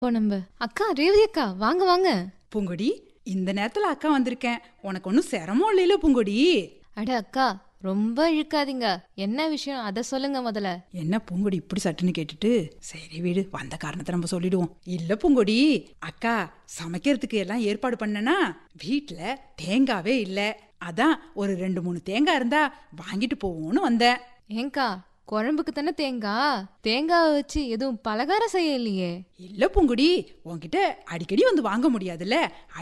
இப்போ நம்ம அக்கா ரேவதி அக்கா வாங்க வாங்க பூங்கொடி இந்த நேரத்துல அக்கா வந்திருக்கேன் உனக்கு ஒன்றும் சிரமம் இல்லையில பூங்கொடி அட அக்கா ரொம்ப இழுக்காதீங்க என்ன விஷயம் அத சொல்லுங்க முதல்ல என்ன பூங்கொடி இப்படி சட்டுன்னு கேட்டுட்டு சரி வீடு வந்த காரணத்தை நம்ம சொல்லிடுவோம் இல்ல பூங்கொடி அக்கா சமைக்கிறதுக்கு எல்லாம் ஏற்பாடு பண்ணனா வீட்ல தேங்காவே இல்ல அதான் ஒரு ரெண்டு மூணு தேங்காய் இருந்தா வாங்கிட்டு போவோம்னு வந்தேன் ஏங்கா குழம்புக்கு தானே தேங்காய் தேங்காவை வச்சு எதுவும் பலகாரம் செய்ய இல்லையே இல்ல பூங்குடி உன்கிட்ட அடிக்கடி வந்து வாங்க முடியாதுல்ல